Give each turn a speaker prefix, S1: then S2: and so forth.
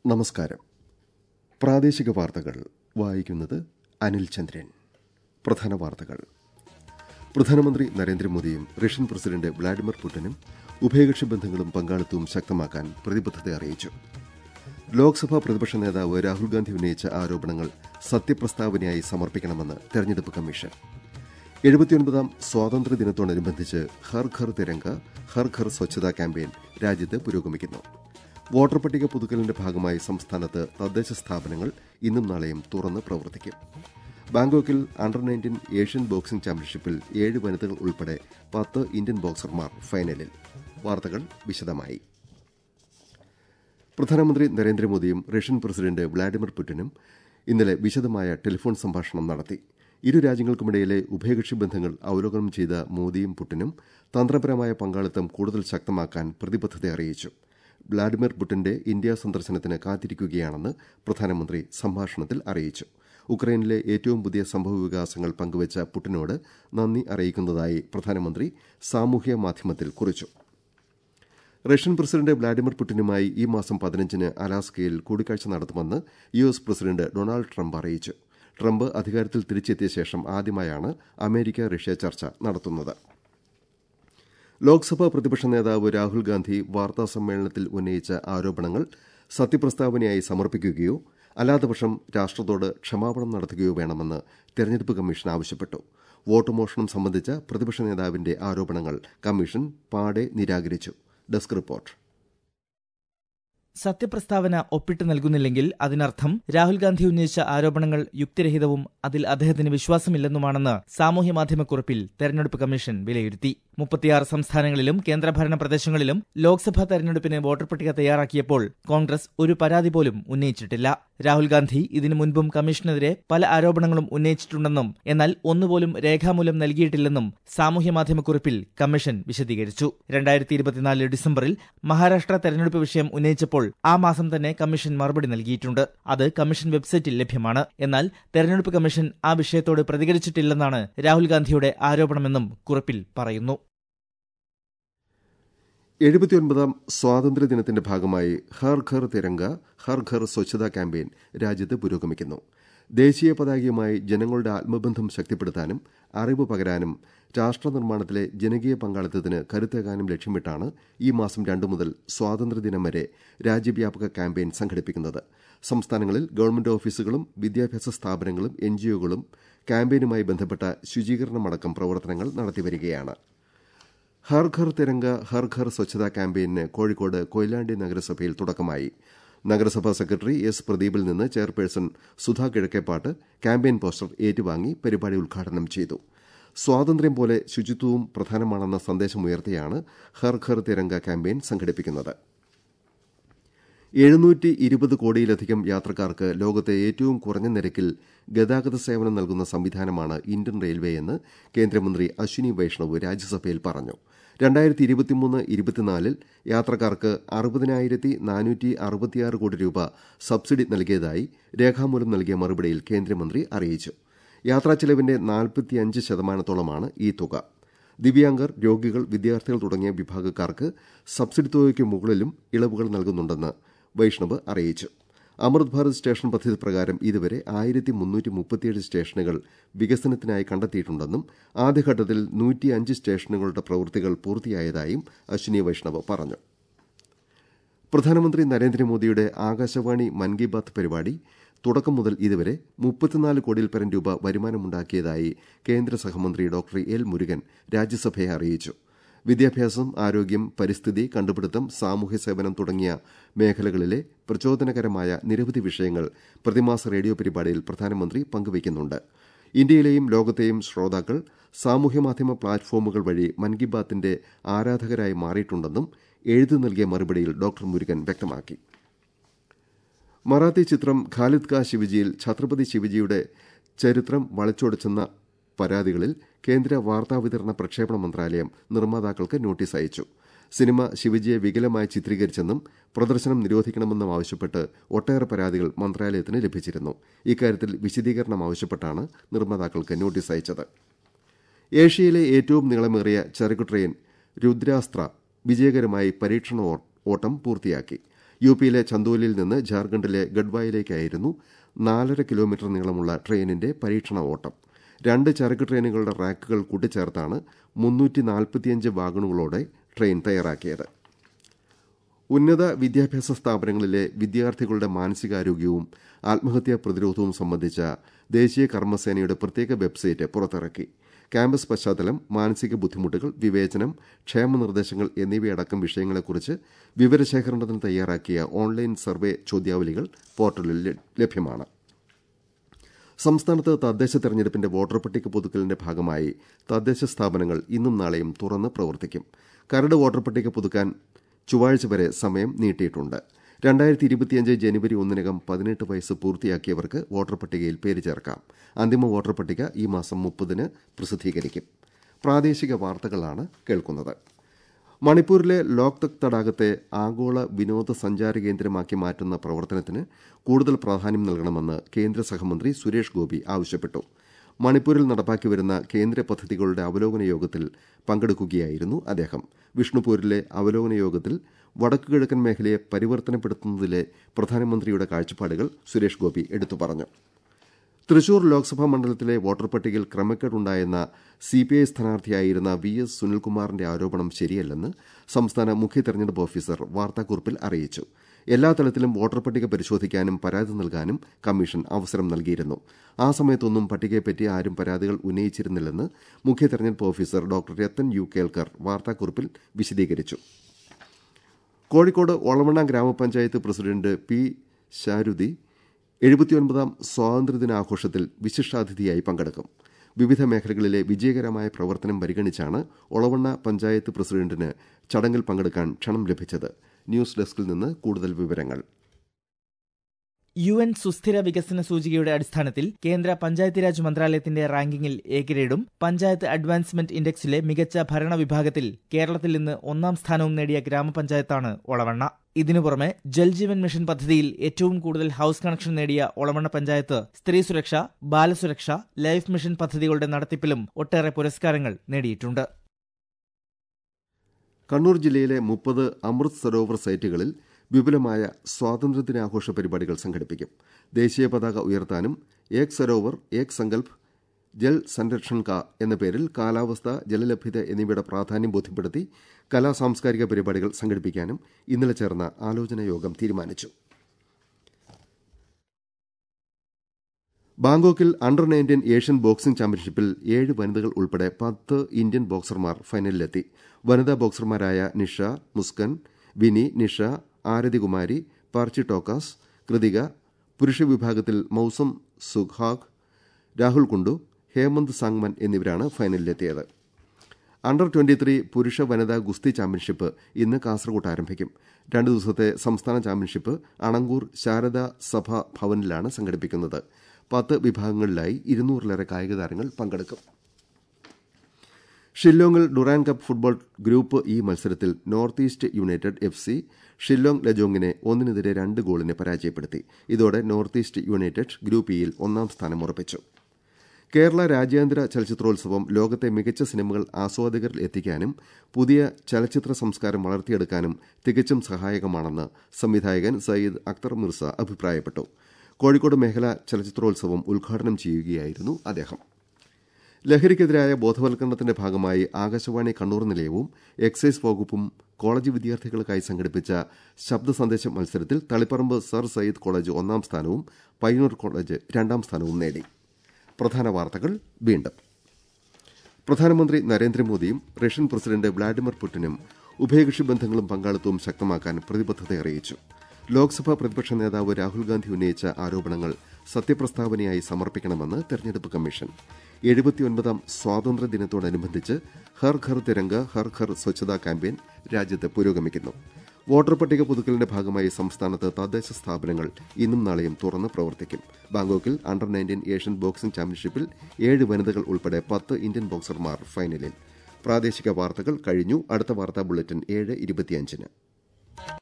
S1: നമസ്കാരം പ്രാദേശിക വാർത്തകൾ വായിക്കുന്നത് അനിൽ ചന്ദ്രൻ പ്രധാന വാർത്തകൾ പ്രധാനമന്ത്രി നരേന്ദ്രമോദിയും റഷ്യൻ പ്രസിഡന്റ് വ്ളാഡിമിർ പുടിനും ഉഭയകക്ഷി ബന്ധങ്ങളും പങ്കാളിത്തവും ശക്തമാക്കാൻ പ്രതിബദ്ധത അറിയിച്ചു ലോക്സഭാ പ്രതിപക്ഷ നേതാവ് രാഹുൽ ഗാന്ധി ഉന്നയിച്ച ആരോപണങ്ങൾ സത്യപ്രസ്താവനയായി സമർപ്പിക്കണമെന്ന് തെരഞ്ഞെടുപ്പ് കമ്മീഷൻ എഴുപത്തിയൊൻപതാം സ്വാതന്ത്ര്യദിനത്തോടനുബന്ധിച്ച് ഹർ ഘർ തിരങ്ക ഹർ ഘർ സ്വച്ഛതാ ക്യാമ്പയിൻ രാജ്യത്ത് പുരോഗമിക്കുന്നു വോട്ടർ പട്ടിക പുതുക്കലിന്റെ ഭാഗമായി സംസ്ഥാനത്ത് തദ്ദേശ സ്ഥാപനങ്ങൾ ഇന്നും നാളെയും തുറന്ന് പ്രവർത്തിക്കും ബാങ്കോക്കിൽ അണ്ടർ നയൻറ്റീൻ ഏഷ്യൻ ബോക്സിംഗ് ചാമ്പ്യൻഷിപ്പിൽ ഏഴ് വനിതകൾ ഉൾപ്പെടെ പത്ത് ഇന്ത്യൻ ബോക്സർമാർ ഫൈനലിൽ വാർത്തകൾ വിശദമായി പ്രധാനമന്ത്രി നരേന്ദ്രമോദിയും റഷ്യൻ പ്രസിഡന്റ് വ്ളാഡിമിർ പുടിനും ഇന്നലെ വിശദമായ ടെലിഫോൺ സംഭാഷണം നടത്തി ഇരു രാജ്യങ്ങൾക്കുമിടയിലെ ഉഭയകക്ഷി ബന്ധങ്ങൾ അവലോകനം ചെയ്ത മോദിയും പുടിനും തന്ത്രപരമായ പങ്കാളിത്തം കൂടുതൽ ശക്തമാക്കാൻ പ്രതിബദ്ധത അറിയിച്ചു വ്ളാഡിമിർ പുടിന്റെ ഇന്ത്യ സന്ദർശനത്തിന് കാത്തിരിക്കുകയാണെന്ന് പ്രധാനമന്ത്രി സംഭാഷണത്തിൽ അറിയിച്ചു ഉക്രൈനിലെ ഏറ്റവും പുതിയ സംഭവവികാസങ്ങൾ പങ്കുവച്ച പുടിനോട് നന്ദി അറിയിക്കുന്നതായി പ്രധാനമന്ത്രി സാമൂഹ്യ മാധ്യമത്തിൽ കുറിച്ചു റഷ്യൻ പ്രസിഡന്റ് വ്ളാഡിമിർ പുടിനുമായി ഈ മാസം പതിനഞ്ചിന് അലാസ്കയിൽ കൂടിക്കാഴ്ച നടത്തുമെന്ന് U S president Donald Trump അറിയിച്ചു ട്രംപ് അധികാരത്തിൽ തിരിച്ചെത്തിയ ശേഷം ആദ്യമായാണ് അമേരിക്ക റഷ്യ ചർച്ച നടത്തുന്നത് ലോക്സഭാ പ്രതിപക്ഷ നേതാവ് രാഹുൽ ഗാന്ധി വാർത്താ സമ്മേളനത്തിൽ ഉന്നയിച്ച ആരോപണങ്ങൾ സത്യപ്രസ്താവനയായി സമർപ്പിക്കുകയോ അല്ലാത്തപക്ഷം രാഷ്ട്രത്തോട് ക്ഷമാപണം നടത്തുകയോ വേണമെന്ന് തെരഞ്ഞെടുപ്പ് കമ്മീഷൻ ആവശ്യപ്പെട്ടു വോട്ട് മോഷണം സംബന്ധിച്ച പ്രതിപക്ഷ നേതാവിന്റെ ആരോപണങ്ങൾ കമ്മീഷൻ പാടെ നിരാകരിച്ചു ഡെസ്ക് റിപ്പോർട്ട്
S2: സത്യപ്രസ്താവന ഒപ്പിട്ട് നൽകുന്നില്ലെങ്കിൽ അതിനർത്ഥം രാഹുൽ ഗാന്ധി ഉന്നയിച്ച ആരോപണങ്ങൾ യുക്തിരഹിതവും അതിൽ അദ്ദേഹത്തിന് വിശ്വാസമില്ലെന്നുമാണെന്ന് സാമൂഹ്യ മാധ്യമക്കുറിപ്പിൽ തെരഞ്ഞെടുപ്പ് കമ്മീഷൻ വിലയിരുത്തി മുപ്പത്തിയാറ് സംസ്ഥാനങ്ങളിലും കേന്ദ്രഭരണ പ്രദേശങ്ങളിലും ലോക്സഭാ തെരഞ്ഞെടുപ്പിന് വോട്ടർ പട്ടിക തയ്യാറാക്കിയപ്പോൾ കോൺഗ്രസ് ഒരു പരാതി പോലും ഉന്നയിച്ചിട്ടില്ല രാഹുൽ ഗാന്ധി ഇതിനു മുൻപും കമ്മീഷനെതിരെ പല ആരോപണങ്ങളും ഉന്നയിച്ചിട്ടുണ്ടെന്നും എന്നാൽ ഒന്നുപോലും രേഖാമൂലം നൽകിയിട്ടില്ലെന്നും സാമൂഹ്യ മാധ്യമക്കുറിപ്പിൽ കമ്മീഷൻ വിശദീകരിച്ചു രണ്ടായിരത്തി ഇരുപത്തിനാല് ഡിസംബറിൽ മഹാരാഷ്ട്ര തെരഞ്ഞെടുപ്പ് വിഷയം ഉന്നയിച്ചപ്പോൾ ആ മാസം തന്നെ കമ്മീഷൻ മറുപടി നൽകിയിട്ടുണ്ട് അത് കമ്മീഷൻ വെബ്സൈറ്റിൽ ലഭ്യമാണ് എന്നാൽ തെരഞ്ഞെടുപ്പ് കമ്മീഷൻ ആ വിഷയത്തോട് പ്രതികരിച്ചിട്ടില്ലെന്നാണ് രാഹുൽ ഗാന്ധിയുടെ ആരോപണമെന്നും കുറിപ്പിൽ പറയുന്നു
S1: എഴുപത്തിയൊൻപതാം സ്വാതന്ത്ര്യദിനത്തിന്റെ ഭാഗമായി ഹർ ഘർ തിരങ്ക ഹർ ഘർ സ്വച്ഛതാ ക്യാമ്പയിൻ രാജ്യത്ത് പുരോഗമിക്കുന്നു ദേശീയ പതാകയുമായി ജനങ്ങളുടെ ആത്മബന്ധം ശക്തിപ്പെടുത്താനും അറിവ് പകരാനും രാഷ്ട്ര നിർമ്മാണത്തിലെ ജനകീയ പങ്കാളിത്തത്തിന് കരുത്തേകാനും ലക്ഷ്യമിട്ടാണ് ഈ മാസം രണ്ടു മുതൽ സ്വാതന്ത്ര്യദിനം വരെ രാജ്യവ്യാപക ക്യാമ്പയിൻ സംഘടിപ്പിക്കുന്നത് സംസ്ഥാനങ്ങളിൽ ഗവൺമെന്റ് ഓഫീസുകളും വിദ്യാഭ്യാസ സ്ഥാപനങ്ങളും എൻജിഒകളും ക്യാമ്പയിനുമായി ബന്ധപ്പെട്ട ശുചീകരണമടക്കം പ്രവർത്തനങ്ങൾ നടത്തിവരികയാണ് ഹർ ഘർ തിരങ്ക ഹർ ഘർ സ്വച്ഛതാ ക്യാമ്പയിന് കോഴിക്കോട് കൊയിലാണ്ടി നഗരസഭയിൽ തുടക്കമായി നഗരസഭാ സെക്രട്ടറി എസ് പ്രദീപിൽ നിന്ന് chairperson Sudha Kizhakkepat campaign poster ഏറ്റുവാങ്ങി പരിപാടി ഉദ്ഘാടനം ചെയ്തു സ്വാതന്ത്ര്യം പോലെ ശുചിത്വവും പ്രധാനമാണെന്ന സന്ദേശമുയർത്തിയാണ് ഹർ ഘർ തിരങ്ക ക്യാമ്പയിൻ സംഘടിപ്പിക്കുന്നത് എഴുന്നൂറ്റി ഇരുപത് കോടിയിലധികം യാത്രക്കാർക്ക് ലോകത്തെ ഏറ്റവും കുറഞ്ഞ നിരക്കിൽ ഗതാഗത സേവനം നൽകുന്ന സംവിധാനമാണ് ഇന്ത്യൻ റെയിൽവേ എന്ന് കേന്ദ്രമന്ത്രി അശ്വിനി വൈഷ്ണവ് രാജ്യസഭയിൽ പറഞ്ഞു രണ്ടായിരത്തി ഇരുപത്തിമൂന്ന് ഇരുപത്തിനാലിൽ യാത്രക്കാർക്ക് അറുപതിനായിരത്തി നാനൂറ്റി അറുപത്തിയാറ് കോടി രൂപ സബ്സിഡി നൽകിയതായി രേഖാമൂലം നൽകിയ മറുപടിയിൽ കേന്ദ്രമന്ത്രി അറിയിച്ചു യാത്രാ ചെലവിന്റെ നാൽപ്പത്തിയഞ്ച് ശതമാനത്തോളമാണ് ഈ തുക ദിവ്യാംഗർ രോഗികൾ വിദ്യാർത്ഥികൾ തുടങ്ങിയ വിഭാഗക്കാർക്ക് സബ്സിഡി തുകയ്ക്ക് മുകളിലും ഇളവുകൾ നൽകുന്നുണ്ടെന്ന് വൈഷ്ണവ് അറിയിച്ചു അമൃത് ഭാരത് സ്റ്റേഷൻ പദ്ധതി പ്രകാരം ഇതുവരെ ആയിരത്തി മുന്നൂറ്റി മുപ്പത്തിയേഴ് സ്റ്റേഷനുകൾ വികസനത്തിനായി കണ്ടെത്തിയിട്ടുണ്ടെന്നും ആദ്യഘട്ടത്തിൽ നൂറ്റിയഞ്ച് സ്റ്റേഷനുകളുടെ പ്രവൃത്തികൾ പൂർത്തിയായതായും അശ്വിനി വൈഷ്ണവ് പറഞ്ഞു പ്രധാനമന്ത്രി നരേന്ദ്രമോദിയുടെ ആകാശവാണി മൻ കി ബാത്ത് പരിപാടി തുടക്കം മുതൽ ഇതുവരെ മുപ്പത്തിനാല് കോടിയിൽ പരം രൂപ വരുമാനമുണ്ടാക്കിയതായി കേന്ദ്ര സഹമന്ത്രി ഡോക്ടർ എൽ മുരുകൻ രാജ്യസഭയെ അറിയിച്ചു വിദ്യാഭ്യാസം ആരോഗ്യം പരിസ്ഥിതി കണ്ടുപിടുത്തം സാമൂഹ്യ സേവനം തുടങ്ങിയ മേഖലകളിലെ പ്രചോദനകരമായ നിരവധി വിഷയങ്ങൾ പ്രതിമാസ റേഡിയോ പരിപാടിയിൽ പ്രധാനമന്ത്രി പങ്കുവയ്ക്കുന്നുണ്ട് ഇന്ത്യയിലെയും ലോകത്തെയും ശ്രോതാക്കൾ സാമൂഹ്യമാധ്യമ പ്ലാറ്റ്ഫോമുകൾ വഴി മൻ കി ബാത്തിന്റെ ആരാധകരായി മാറിയിട്ടുണ്ടെന്നും എഴുതി നൽകിയ മറുപടിയിൽ ഡോക്ടർ മുരുകൻ വ്യക്തമാക്കി മറാത്തി ചിത്രം ഖാലിദ് കാ ശിവജിയിൽ ഛത്രപതി ശിവജിയുടെ ചരിത്രം വളച്ചൊടിച്ചെന്ന പരാതികളിൽ കേന്ദ്ര വാർത്താവിതരണ പ്രക്ഷേപണ മന്ത്രാലയം നിർമ്മാതാക്കൾക്ക് നോട്ടീസ് അയച്ചു സിനിമ ശിവജിയെ വികലമായി ചിത്രീകരിച്ചെന്നും പ്രദർശനം നിരോധിക്കണമെന്നും ആവശ്യപ്പെട്ട് ഒട്ടേറെ പരാതികൾ മന്ത്രാലയത്തിന് ലഭിച്ചിരുന്നു ഇക്കാര്യത്തിൽ വിശദീകരണം ആവശ്യപ്പെട്ടാണ് നിർമ്മാതാക്കൾക്ക് നോട്ടീസ് അയച്ചത് ഏഷ്യയിലെ ഏറ്റവും നീളമേറിയ ചരക്കു ട്രെയിൻ രുദ്രാസ്ത്ര വിജയകരമായി പരീക്ഷണ ഓട്ടം പൂർത്തിയാക്കി യു പിയിലെ ചന്ദോലിയിൽ നിന്ന് ജാർഖണ്ഡിലെ ഗഡ്വായിലേക്കായിരുന്നു നാലര കിലോമീറ്റർ നീളമുള്ള ട്രെയിനിന്റെ പരീക്ഷണ ഓട്ടം രണ്ട് ചരക്ക് ട്രെയിനുകളുടെ റാക്കുകൾ കൂട്ടിച്ചേർത്താണ് മുന്നൂറ്റി നാൽപ്പത്തിയഞ്ച് വാഗണുകളോടെ ട്രെയിൻ തയ്യാറാക്കിയത് ഉന്നത വിദ്യാഭ്യാസ സ്ഥാപനങ്ങളിലെ വിദ്യാർത്ഥികളുടെ മാനസികാരോഗ്യവും ആത്മഹത്യാ പ്രതിരോധവും സംബന്ധിച്ച ദേശീയ കർമ്മസേനയുടെ പ്രത്യേക വെബ്സൈറ്റ് പുറത്തിറക്കി ക്യാമ്പസ് പശ്ചാത്തലം മാനസിക ബുദ്ധിമുട്ടുകൾ വിവേചനം ക്ഷേമനിർദ്ദേശങ്ങൾ എന്നിവയടക്കം വിഷയങ്ങളെക്കുറിച്ച് വിവരശേഖരണത്തിന് തയ്യാറാക്കിയ ഓൺലൈൻ സർവേ ചോദ്യാവലികൾ പോർട്ടലിൽ ലഭ്യമാണ് സംസ്ഥാനത്ത് തദ്ദേശ തെരഞ്ഞെടുപ്പിന്റെ വോട്ടർ പട്ടിക പുതുക്കലിന്റെ ഭാഗമായി തദ്ദേശ സ്ഥാപനങ്ങൾ ഇന്നും നാളെയും തുറന്ന് പ്രവർത്തിക്കും കരട് വോട്ടർ പട്ടിക പുതുക്കാൻ ചൊവ്വാഴ്ച വരെ സമയം നീട്ടിയിട്ടുണ്ട് രണ്ടായിരത്തി ഇരുപത്തിയഞ്ച് ജനുവരി ഒന്നിനകം പതിനെട്ട് വയസ്സ് പൂർത്തിയാക്കിയവർക്ക് വോട്ടർ പട്ടികയിൽ പേര് ചേർക്കാം അന്തിമ വോട്ടർ പട്ടിക ഈ മാസം മുപ്പതിന് പ്രസിദ്ധീകരിക്കും പ്രാദേശിക വാർത്തകളാണ് കേൾക്കുന്നത് മണിപ്പൂരിലെ ലോക്തക് തടാകത്തെ ആഗോള വിനോദസഞ്ചാര കേന്ദ്രമാക്കി മാറ്റുന്ന പ്രവർത്തനത്തിന് കൂടുതൽ പ്രാധാന്യം നൽകണമെന്ന് കേന്ദ്ര സഹമന്ത്രി സുരേഷ് ഗോപി ആവശ്യപ്പെട്ടു മണിപ്പൂരിൽ നടപ്പാക്കി വരുന്ന കേന്ദ്ര പദ്ധതികളുടെ അവലോകന യോഗത്തിൽ പങ്കെടുക്കുകയായിരുന്നു അദ്ദേഹം വിഷ്ണുപൂരിലെ അവലോകന യോഗത്തിൽ വടക്കുകിഴക്കൻ മേഖലയെ പരിവർത്തനപ്പെടുത്തുന്നതിലെ പ്രധാനമന്ത്രിയുടെ കാഴ്ചപ്പാടുകൾ സുരേഷ് ഗോപി എടുത്തു പറഞ്ഞു തൃശൂർ ലോക്സഭാ മണ്ഡലത്തിലെ വോട്ടർ പട്ടികയിൽ ക്രമക്കേടുണ്ടായെന്ന സിപിഐ സ്ഥാനാർത്ഥിയായിരുന്ന വി എസ് സുനിൽകുമാറിന്റെ ആരോപണം ശരിയല്ലെന്ന് സംസ്ഥാന മുഖ്യ തെരഞ്ഞെടുപ്പ് ഓഫീസർ വാർത്താക്കുറിപ്പിൽ അറിയിച്ചു എല്ലാ തലത്തിലും വോട്ടർ പട്ടിക പരിശോധിക്കാനും പരാതി നൽകാനും കമ്മീഷൻ അവസരം നൽകിയിരുന്നു ആ സമയത്തൊന്നും പട്ടികയെപ്പറ്റി ആരും പരാതികൾ ഉന്നയിച്ചിരുന്നില്ലെന്ന് മുഖ്യ തെരഞ്ഞെടുപ്പ് officer doctor Rathan U Kelkar വാർത്താക്കുറിപ്പിൽ വിശദീകരിച്ചു കോഴിക്കോട് ഒളവണ്ണ ഗ്രാമപഞ്ചായത്ത് പ്രസിഡന്റ് പി ശാരുതി എഴുപത്തിയൊൻപതാം സ്വാതന്ത്ര്യദിനാഘോഷത്തിൽ വിശിഷ്ടാതിഥിയായി പങ്കെടുക്കും വിവിധ മേഖലകളിലെ വിജയകരമായ പ്രവർത്തനം പരിഗണിച്ചാണ് ഒളവണ്ണ പഞ്ചായത്ത് പ്രസിഡന്റിന് ചടങ്ങിൽ പങ്കെടുക്കാൻ ക്ഷണം ലഭിച്ചത് ന്യൂസ് ഡെസ്കിൽ നിന്ന് കൂടുതൽ വിവരങ്ങൾ
S2: യു എൻ സുസ്ഥിര വികസന സൂചികയുടെ അടിസ്ഥാനത്തിൽ കേന്ദ്ര പഞ്ചായത്ത് രാജ് മന്ത്രാലയത്തിന്റെ റാങ്കിങ്ങിൽ എ ഗ്രേഡും പഞ്ചായത്ത് അഡ്വാൻസ്മെന്റ് ഇൻഡെക്സിലെ മികച്ച ഭരണ വിഭാഗത്തിൽ കേരളത്തിൽ നിന്ന് ഒന്നാം സ്ഥാനവും നേടിയ ഗ്രാമപഞ്ചായത്താണ് ഒളവണ്ണ ഇതിനു പുറമെ ജൽജീവൻ മിഷൻ പദ്ധതിയിൽ ഏറ്റവും കൂടുതൽ ഹൌസ് കണക്ഷൻ നേടിയ ഒളവണ്ണ പഞ്ചായത്ത് സ്ത്രീ സുരക്ഷ ബാലസുരക്ഷ ലൈഫ് മിഷൻ പദ്ധതികളുടെ നടത്തിപ്പിലും ഒട്ടേറെ പുരസ്കാരങ്ങൾ നേടിയിട്ടുണ്ട്
S1: കണ്ണൂർ ജില്ലയിലെ മുപ്പത് അമൃത് സരോവർ സൈറ്റുകളിൽ വിപുലമായ സ്വാതന്ത്ര്യദിനാഘോഷ പരിപാടികൾ സംഘടിപ്പിക്കും ദേശീയ പതാക ഉയർത്താനും ഏക് സരോവർ ഏക് സങ്കൽപ് ജൽ സംരക്ഷൺ കാ എന്ന പേരിൽ കാലാവസ്ഥ ജലലഭ്യത എന്നിവയുടെ പ്രാധാന്യം ബോധ്യപ്പെടുത്തി കലാ സാംസ്കാരിക പരിപാടികൾ സംഘടിപ്പിക്കാനും ഇന്നലെ ചേർന്ന ആലോചനാ യോഗം തീരുമാനിച്ചു ബാങ്കോക്കിൽ അണ്ടർ നയൻറ്റീൻ ഏഷ്യൻ ബോക്സിംഗ് ചാമ്പ്യൻഷിപ്പിൽ ഏഴ് വനിതകൾ ഉൾപ്പെടെ പത്ത് ഇന്ത്യൻ ബോക്സർമാർ ഫൈനലിലെത്തി വനിതാ ബോക്സർമാരായ നിഷ മുസ്കൻ വിനി നിഷ ആരതികുമാരി പാർച്ചി ടോക്കാസ് കൃതിക പുരുഷ വിഭാഗത്തിൽ മൌസം സുഖാഖ് രാഹുൽ കുണ്ടു ഹേമന്ത് സാങ്മൻ എന്നിവരാണ് ഫൈനലിലെത്തിയത് അണ്ടർ ട്വന്റി ത്രീ പുരുഷ വനിതാ ഗുസ്തി ചാമ്പ്യൻഷിപ്പ് ഇന്ന് കാസർകോട്ട് ആരംഭിക്കും രണ്ടു ദിവസത്തെ സംസ്ഥാന ചാമ്പ്യൻഷിപ്പ് അണങ്കൂർ ശാരദ സഭ ഭവനിലാണ് സംഘടിപ്പിക്കുന്നത് പത്ത് വിഭാഗങ്ങളിലായി ഇരുന്നൂറിലേറെ കായിക താരങ്ങൾ പങ്കെടുക്കും ഷില്ലോങ്ങിൽ Durand cup football group E മത്സരത്തിൽ North East United F C Shillong ലജോങ്ങിനെ ഒന്നിനെതിരെ രണ്ട് ഗോളിന് പരാജയപ്പെടുത്തി ഇതോടെ നോർത്ത് ഈസ്റ്റ് യുണൈറ്റഡ് ഗ്രൂപ്പ് ഇയിൽ ഒന്നാം സ്ഥാനം ഉറപ്പിച്ചു കേരള രാജ്യാന്തര ചലച്ചിത്രോത്സവം ലോകത്തെ മികച്ച സിനിമകൾ ആസ്വാദകരിൽ എത്തിക്കാനും പുതിയ ചലച്ചിത്ര സംസ്കാരം വളർത്തിയെടുക്കാനും തികച്ചും സഹായകമാണെന്ന് സംവിധായകൻ സയ്യിദ് അക്തർ മിർസ അഭിപ്രായപ്പെട്ടു കോഴിക്കോട് മേഖല ചലച്ചിത്രോത്സവം ഉദ്ഘാടനം ചെയ്യുകയായിരുന്നു അദ്ദേഹം ലഹരിക്കെതിരായ ബോധവൽക്കരണത്തിന്റെ ഭാഗമായി ആകാശവാണി കണ്ണൂർ നിലയവും എക്സൈസ് വകുപ്പും കോളേജ് വിദ്യാർത്ഥികൾക്കായി സംഘടിപ്പിച്ച ശബ്ദ സന്ദേശ മത്സരത്തിൽ തളിപ്പറമ്പ് സർ സയ്യിദ് കോളേജ് ഒന്നാം സ്ഥാനവും പയ്യന്നൂർ കോളേജ് രണ്ടാം സ്ഥാനവും നേടി പ്രധാന വാർത്തകൾ വീണ്ടും പ്രധാനമന്ത്രി നരേന്ദ്രമോദിയും റഷ്യൻ പ്രസിഡന്റ് വ്ളാഡിമിർ പുടിനും ഉഭയകക്ഷി ബന്ധങ്ങളും പങ്കാളിത്തവും ശക്തമാക്കാൻ പ്രതിബദ്ധത അറിയിച്ചു ലോക്സഭാ പ്രതിപക്ഷ നേതാവ് രാഹുൽ ഗാന്ധി ഉന്നയിച്ച ആരോപണങ്ങൾ സത്യപ്രസ്താവനയായി സമർപ്പിക്കണമെന്ന് തെരഞ്ഞെടുപ്പ് കമ്മീഷൻ എഴുപത്തിയൊൻപതാം സ്വാതന്ത്ര്യ ദിനത്തോടനുബന്ധിച്ച് ഹർ ഘർ തിരങ്ക ഹർ ഘർ സ്വച്ഛതാ ക്യാമ്പയിൻ രാജ്യത്ത് പുരോഗമിക്കുന്നു വോട്ടർ പട്ടിക പുതുക്കലിന്റെ ഭാഗമായി സംസ്ഥാനത്ത് തദ്ദേശ സ്ഥാപനങ്ങൾ ഇന്നും നാളെയും തുറന്ന് പ്രവർത്തിക്കും ബാങ്കോക്കിൽ അണ്ടർ നയൻറ്റീൻ ഏഷ്യൻ ബോക്സിംഗ് ചാമ്പ്യൻഷിപ്പിൽ ഏഴ് വനിതകൾ ഉൾപ്പെടെ പത്ത് ഇന്ത്യൻ ബോക്സർമാർ ഫൈനലിൽ പ്രാദേശിക വാർത്തകൾ കഴിഞ്ഞു അടുത്ത വാർത്താ ബുള്ളറ്റിൻ ഏഴ് ഇരുപത്തിയഞ്ചിന്